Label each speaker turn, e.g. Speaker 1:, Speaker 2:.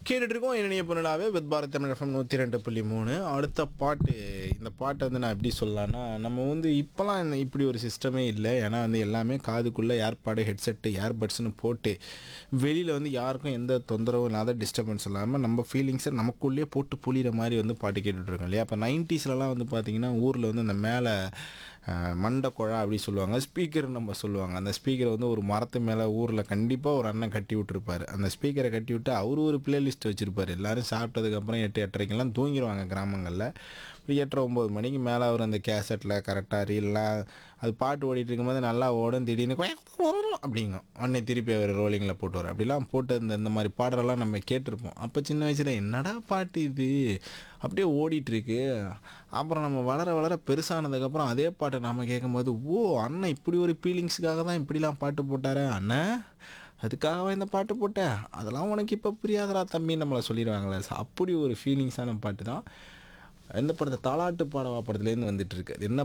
Speaker 1: கேட்டுட்டு இருக்கோம் இனிய பொருளாவே வித் பாரத் தமிழ் எஃப்எம் நூற்றி ரெண்டு புள்ளி மூணு அடுத்த பாட்டு இந்த பாட்டை வந்து நான் எப்படி சொல்லலாம்னா நம்ம வந்து இப்போலாம் இந்த இப்படி ஒரு சிஸ்டமே இல்லை ஏன்னா வந்து எல்லாமே காதுக்குள்ளே ஏர்பாடு ஹெட்செட்டு ஏர்பட்ஸ்னு போட்டு வெளியில் வந்து யாருக்கும் எந்த தொந்தரவும் இல்லாத டிஸ்டர்பன்ஸ் இல்லாமல் நம்ம ஃபீலிங்ஸை நமக்குள்ளேயே போட்டு புளிகிற மாதிரி வந்து பாட்டு கேட்டுட்டு இருக்கோம் இல்லையா அப்போ நைன்ட்டீஸ்லலாம் வந்து பார்த்திங்கன்னா ஊரில் வந்து இந்த மேலே அஹ், மண்டை குழா அப்படி சொல்லுவாங்க ஸ்பீக்கர் நம்ம சொல்லுவாங்க அந்த ஸ்பீக்கரை வந்து ஒரு மரத்து மேலே ஊரில் கண்டிப்பாக ஒரு அண்ணன் கட்டி விட்டுருப்பாரு அந்த ஸ்பீக்கரை கட்டி விட்டு அவர் ஒரு பிளேலிஸ்ட் வச்சுருப்பார் எல்லாரும் சாப்பிட்டதுக்கப்புறம் எட்டு எட்டரைக்கெல்லாம் தூங்கிடுவாங்க கிராமங்களில் ஒரு எட்டரை ஒம்பது மணிக்கு மேலே அவர் அந்த கேசட்டில் கரெக்டாக ரீல்லாம் அது பாட்டு ஓடிட்டு இருக்கும்போது நல்லா ஓடும் திடீர்னு அப்படிங்கும் உடனே திருப்பி அவர் ரோலிங்கில் போட்டு வர அப்படிலாம் போட்டு இந்த இந்த மாதிரி பாடலெல்லாம் நம்ம கேட்டிருப்போம் அப்போ சின்ன வயசில் என்னடா பாட்டு இது அப்படியே ஓடிட்டு இருக்கு அப்புறம் நம்ம வளர வளர பெருசானதுக்கப்புறம் அதே பாட்டை நம்ம கேட்கும்போது ஓ அண்ணன் இப்படி ஒரு ஃபீலிங்ஸுக்காக தான் இப்படிலாம் பாட்டு போட்டாரா அண்ணன் அதுக்காகவா இந்த பாட்டு போட்டேன் அதெல்லாம் உனக்கு இப்போ புரியாதடா தம்பி நம்மளை சொல்லிடுவாங்களே So, அப்படி ஒரு ஃபீலிங்ஸான பாட்டு தான் இந்த படத்தை தாலாட்டு பாடவா படத்துலேருந்து வந்துட்டு இருக்கு அது என்ன